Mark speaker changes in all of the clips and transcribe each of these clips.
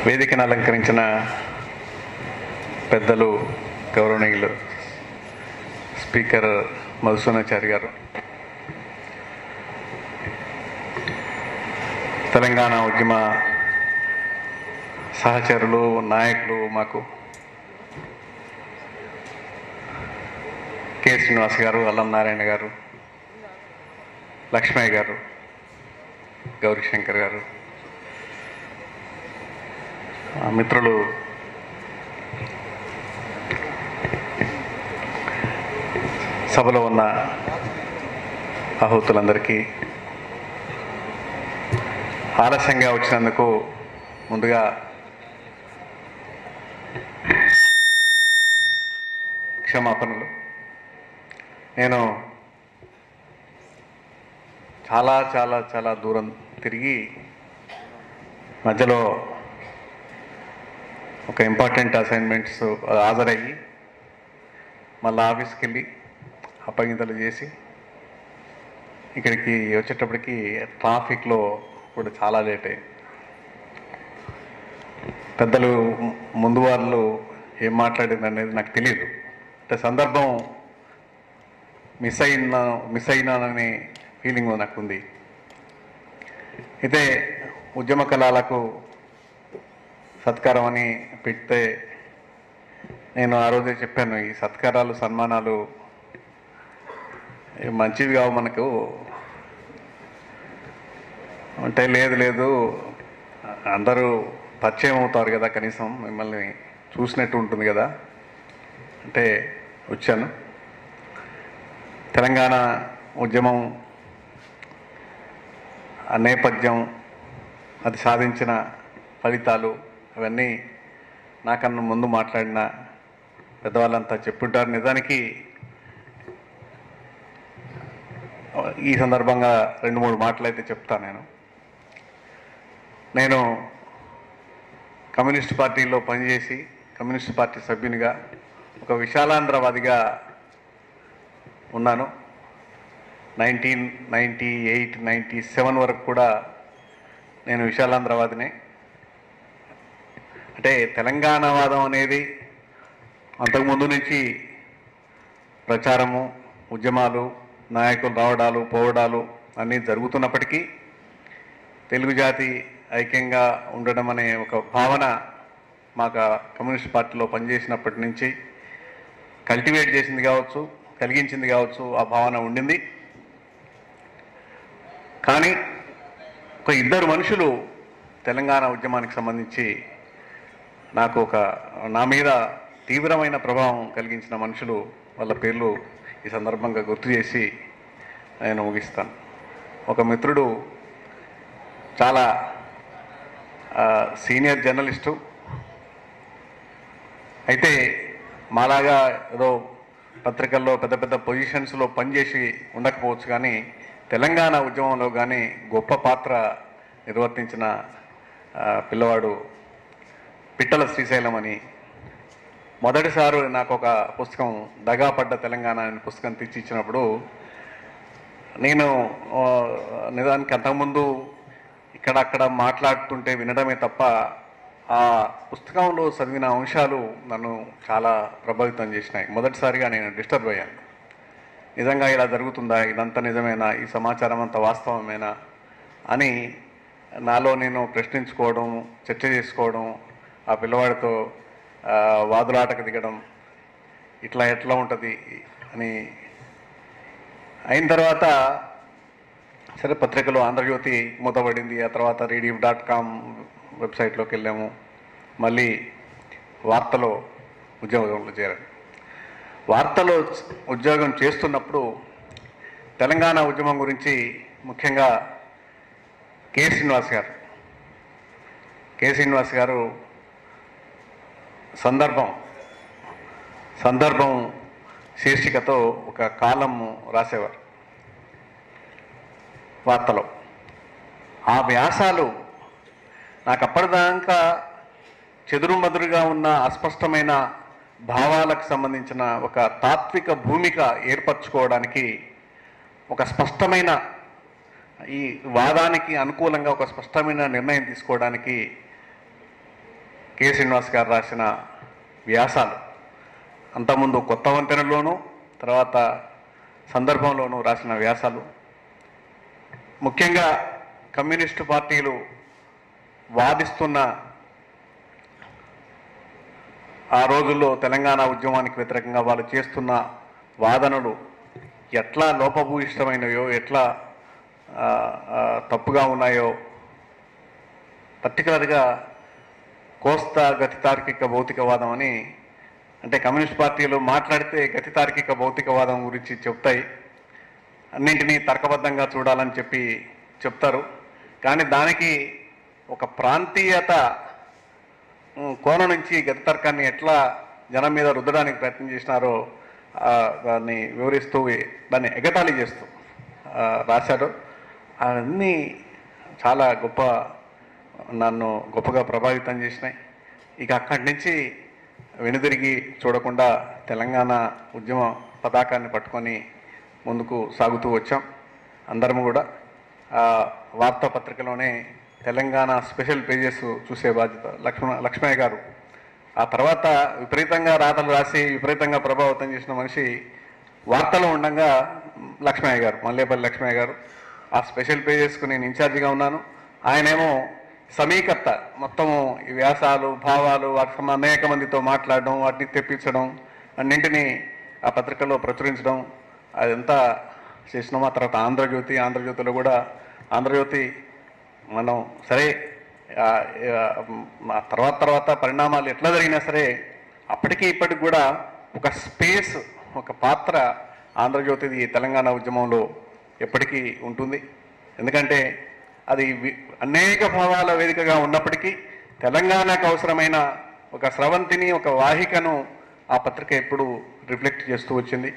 Speaker 1: వేదికను అలంకరించిన పెద్దలు గౌరవనీయులు స్పీకర్ మధుసూనాచారి గారు తెలంగాణ ఉద్యమ సహచరులు నాయకులు మాకు కె శ్రీనివాస్ గారు అల్లం నారాయణ గారు లక్ష్మయ్య గారు గౌరీశంకర్ గారు ఆ మిత్రులు సభలో ఉన్న ఆహుతులందరికీ ఆలస్యంగా వచ్చినందుకు ముందుగా క్షమాపణలు నేను చాలా చాలా చాలా దూరం తిరిగి మధ్యలో ఒక ఇంపార్టెంట్ అసైన్మెంట్స్ హాజరయ్యి మళ్ళీ ఆఫీస్కి వెళ్ళి అప్పగింతలు చేసి ఇక్కడికి వచ్చేటప్పటికి ట్రాఫిక్లో కూడా చాలా లేట్ అయింది పెద్దలు ముందు వాళ్ళు ఏం మాట్లాడింది అనేది నాకు తెలియదు అంటే సందర్భం మిస్ అయిన మిస్ అయినాననే ఫీలింగ్ నాకు ఉంది అయితే ఉద్యమ కళాలకు సత్కారం అని పెడితే నేను ఆ రోజే చెప్పాను ఈ సత్కారాలు సన్మానాలు ఇవి మంచివి కావు మనకు అంటే లేదు లేదు అందరూ పరిచయం అవుతారు కదా కనీసం మిమ్మల్ని చూసినట్టు ఉంటుంది కదా అంటే వచ్చాను తెలంగాణ ఉద్యమం ఆ నేపథ్యం అది సాధించిన ఫలితాలు అవన్నీ నాకన్నా ముందు మాట్లాడిన పెద్దవాళ్ళంతా చెప్పుంటారు నిజానికి ఈ సందర్భంగా రెండు మూడు మాటలు అయితే చెప్తాను నేను నేను కమ్యూనిస్ట్ పార్టీలో పనిచేసి కమ్యూనిస్ట్ పార్టీ సభ్యునిగా ఒక విశాలాంధ్రవాదిగా ఉన్నాను nineteen ninety eight ninety seven వరకు కూడా నేను విశాలాంధ్రవాదినే అంటే తెలంగాణవాదం అనేది అంతకుముందు నుంచి ప్రచారము ఉద్యమాలు నాయకులు రావడాలు పోవడాలు అన్నీ జరుగుతున్నప్పటికీ తెలుగు జాతి ఐక్యంగా ఉండడం అనే ఒక భావన మాకు ఆ కమ్యూనిస్ట్ పార్టీలో పనిచేసినప్పటి నుంచి కల్టివేట్ చేసింది కావచ్చు కలిగించింది కావచ్చు ఆ భావన ఉండింది కానీ ఒక ఇద్దరు మనుషులు తెలంగాణ ఉద్యమానికి సంబంధించి నాకు ఒక నా మీద తీవ్రమైన ప్రభావం కలిగించిన మనుషులు వాళ్ళ పేర్లు ఈ సందర్భంగా గుర్తు చేసి నేను ముగిస్తాను ఒక మిత్రుడు చాలా ఆ, సీనియర్ జర్నలిస్టు అయితే మాలాగా ఏదో పత్రికల్లో పెద్ద పెద్ద పొజిషన్స్లో పనిచేసి ఉండకపోవచ్చు కానీ తెలంగాణ ఉద్యమంలో కానీ గొప్ప పాత్ర నిర్వర్తించిన ఆ, పిల్లవాడు పిట్టల శ్రీశైలం అని మొదటిసారి నాకు ఒక పుస్తకం దగాపడ్డ తెలంగాణ అనే పుస్తకం తెచ్చి ఇచ్చినప్పుడు నేను ఆ, నిజానికి అంతకుముందు ఇక్కడ అక్కడ మాట్లాడుతుంటే వినడమే తప్ప ఆ పుస్తకంలో చదివిన అంశాలు నన్ను చాలా ప్రభావితం చేసినాయి మొదటిసారిగా నేను డిస్టర్బ్ అయ్యాను నిజంగా ఇలా జరుగుతుందా ఇదంతా నిజమేనా ఈ సమాచారం అంతా వాస్తవమేనా అని నాలో నేను ప్రశ్నించుకోవడం చర్చ చేసుకోవడం ఆ పిల్లవాడితో ఆ, వాదులాటకు దిగడం ఇట్లా ఎట్లా ఉంటుంది అని అయిన తర్వాత సరే పత్రికలో ఆంధ్రజ్యోతి మూతపడింది ఆ తర్వాత రీడీవ్ డాట్ కామ్ వెబ్సైట్లోకి వెళ్ళాము మళ్ళీ వార్తలో ఉద్యోగంలో చేరాను వార్తలో ఉద్యోగం చేస్తున్నప్పుడు తెలంగాణ ఉద్యమం గురించి ముఖ్యంగా కె శ్రీనివాస్ గారు కె శ్రీనివాస్ గారు సందర్భం సందర్భం శీర్షికతో ఒక కాలం రాసేవారు వార్తలో ఆ వ్యాసాలు నాకు అప్పటిదాకా చెదురుమదురుగా ఉన్న అస్పష్టమైన భావాలకు సంబంధించిన ఒక తాత్విక భూమిక ఏర్పరచుకోవడానికి ఒక స్పష్టమైన ఈ వాదానికి అనుకూలంగా ఒక స్పష్టమైన నిర్ణయం తీసుకోవడానికి కె శ్రీనివాస్ గారు రాసిన వ్యాసాలు అంతకుముందు కొత్త వంతెనలోనూ తర్వాత సందర్భంలోనూ రాసిన వ్యాసాలు ముఖ్యంగా కమ్యూనిస్టు పార్టీలు వాదిస్తున్న ఆ రోజుల్లో తెలంగాణ ఉద్యమానికి వ్యతిరేకంగా వాళ్ళు చేస్తున్న వాదనలు ఎట్లా లోపభూయిష్టమైనయో ఎట్లా ఆ, ఆ, తప్పుగా ఉన్నాయో పర్టికులర్గా కోస్తా గతి తార్కిక భౌతికవాదం అని అంటే కమ్యూనిస్ట్ పార్టీలు మాట్లాడితే గతి తార్కిక భౌతికవాదం గురించి చెప్తాయి అన్నింటినీ తర్కబద్ధంగా చూడాలని చెప్పి చెప్తారు కానీ దానికి ఒక ప్రాంతీయత ఉమ్, కోణం నుంచి గతి తర్కాన్ని ఎట్లా జనం మీద రుద్దడానికి ప్రయత్నం చేసినారో ఆ, దాన్ని వివరిస్తూ దాన్ని ఎగతాళి చేస్తూ ఆ, రాశారు అవన్నీ చాలా గొప్ప నన్ను గొప్పగా ప్రభావితం చేసినాయి ఇక అక్కడి నుంచి వెనుదిరిగి చూడకుండా తెలంగాణ ఉద్యమ పతాకాన్ని పట్టుకొని ముందుకు సాగుతూ వచ్చాం అందరం కూడా ఆ, వార్తాపత్రికలోనే తెలంగాణ స్పెషల్ పేజెస్ చూసే బాధ్యత లక్ష్మణ లక్ష్మయ్య గారు ఆ తర్వాత విపరీతంగా రాతలు రాసి విపరీతంగా ప్రభావితం చేసిన మనిషి వార్తలు ఉండగా లక్ష్మయ్య గారు మల్లేపల్లి లక్ష్మయ్య గారు ఆ స్పెషల్ పేజెస్కు నేను ఇన్ఛార్జిగా ఉన్నాను ఆయనేమో సమీకర్త మొత్తము ఈ వ్యాసాలు భావాలు వాటికి సంబంధ అనేక మందితో మాట్లాడడం వాటిని తెప్పించడం అన్నింటినీ ఆ పత్రికలో ప్రచురించడం అదంతా చేసినాం ఆ తర్వాత ఆంధ్రజ్యోతి ఆంధ్రజ్యోతిలో కూడా ఆంధ్రజ్యోతి మనం సరే ఆ, ఆ, ఆ తర్వాత తర్వాత పరిణామాలు ఎట్లా జరిగినా సరే అప్పటికి ఇప్పటికి కూడా ఒక స్పేస్ ఒక పాత్ర ఆంధ్రజ్యోతిది తెలంగాణ ఉద్యమంలో ఎప్పటికీ ఉంటుంది ఎందుకంటే అది వి- అనేక భావాల వేదికగా ఉన్నప్పటికీ తెలంగాణకు అవసరమైన ఒక స్రవంతిని ఒక వాహికను ఆ పత్రిక ఎప్పుడు రిఫ్లెక్ట్ చేస్తూ వచ్చింది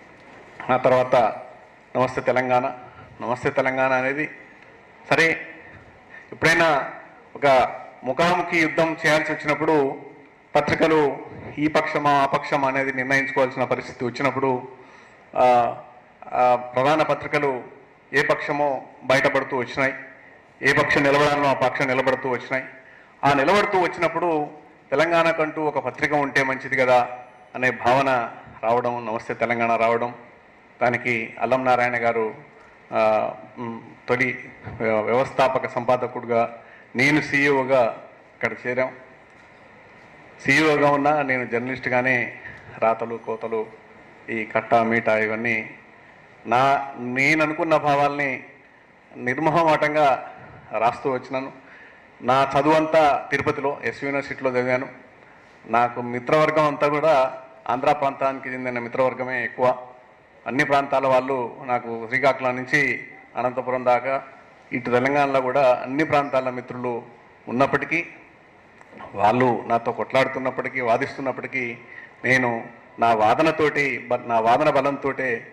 Speaker 1: ఆ తర్వాత నమస్తే తెలంగాణ నమస్తే తెలంగాణ అనేది సరే ఎప్పుడైనా ఒక ముఖాముఖి యుద్ధం చేయాల్సి వచ్చినప్పుడు పత్రికలు ఈ పక్షమా ఆ పక్షమా అనేది నిర్ణయించుకోవాల్సిన పరిస్థితి వచ్చినప్పుడు ఆ, ఆ, ప్రధాన పత్రికలు ఏ పక్షమో బయటపడుతూ వచ్చినాయి ఏ పక్షం నిలబడాలో ఆ పక్షం నిలబడుతూ వచ్చినాయి ఆ నిలబడుతూ వచ్చినప్పుడు తెలంగాణకంటూ ఒక పత్రిక ఉంటే మంచిది కదా అనే భావన రావడం నమస్తే తెలంగాణ రావడం దానికి అల్లం నారాయణ గారు ఆ, మ్, తొలి వ్య- వ్యవస్థాపక సంపాదకుడుగా నేను సీఈఓగా ఇక్కడ చేరాం సీఈఓగా ఉన్నా నేను జర్నలిస్ట్గానే రాతలు కోతలు ఈ కట్ట మీట ఇవన్నీ నా నేను అనుకున్న భావాల్ని నిర్మోహమాటంగా రాస్తూ వచ్చినాను నా చదువు అంతా తిరుపతిలో ఎస్ యూనివర్సిటీలో చదివాను నాకు మిత్రవర్గం అంతా కూడా ఆంధ్ర ప్రాంతానికి చెందిన మిత్రవర్గమే ఎక్కువ అన్ని ప్రాంతాల వాళ్ళు నాకు శ్రీకాకుళం నుంచి అనంతపురం దాకా ఇటు తెలంగాణలో కూడా అన్ని ప్రాంతాల మిత్రులు ఉన్నప్పటికీ వాళ్ళు నాతో కొట్లాడుతున్నప్పటికీ వాదిస్తున్నప్పటికీ నేను నా వాదనతోటి బ- నా వాదన బలంతో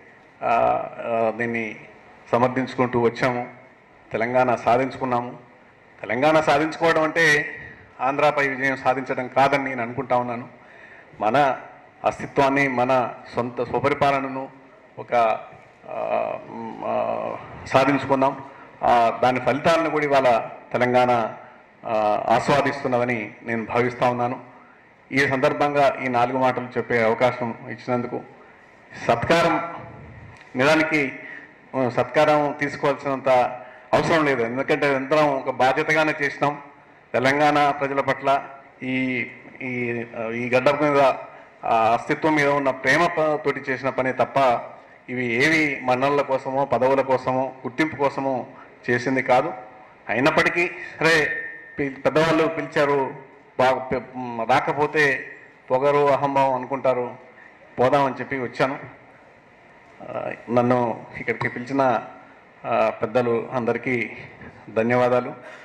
Speaker 1: దీన్ని సమర్థించుకుంటూ వచ్చాము తెలంగాణ సాధించుకున్నాము తెలంగాణ సాధించుకోవడం అంటే ఆంధ్రాపై విజయం సాధించడం కాదని నేను అనుకుంటా ఉన్నాను మన అస్తిత్వాన్ని మన సొంత స్వపరిపాలనను ఒక ఆ, మ్, ఆ, సాధించుకున్నాం ఆ, దాని ఫలితాలను కూడా ఇవాళ తెలంగాణ ఆ, ఆస్వాదిస్తున్నదని నేను భావిస్తా ఉన్నాను ఈ సందర్భంగా ఈ నాలుగు మాటలు చెప్పే అవకాశం ఇచ్చినందుకు సత్కారం నిజానికి ఆ, సత్కారం తీసుకోవాల్సినంత అవసరం లేదు ఎందుకంటే అందరం ఒక బాధ్యతగానే చేసినాం తెలంగాణ ప్రజల పట్ల ఈ ఈ ఆ, ఈ గడ్డ మీద ఆ అస్తిత్వం మీద ఉన్న ప్రేమ ప- తోటి చేసిన పని తప్ప ఇవి ఏవి మన్నల కోసమో పదవుల కోసమో గుర్తింపు కోసమో చేసింది కాదు అయినప్పటికీ సరే పి- పెద్దవాళ్ళు పిలిచారు బాగా పె- మ్, రాకపోతే పొగరు అహంభావం అనుకుంటారు పోదామని చెప్పి వచ్చాను ఆ, నన్ను ఇక్కడికి పిలిచిన ఆ, పెద్దలు అందరికీ ధన్యవాదాలు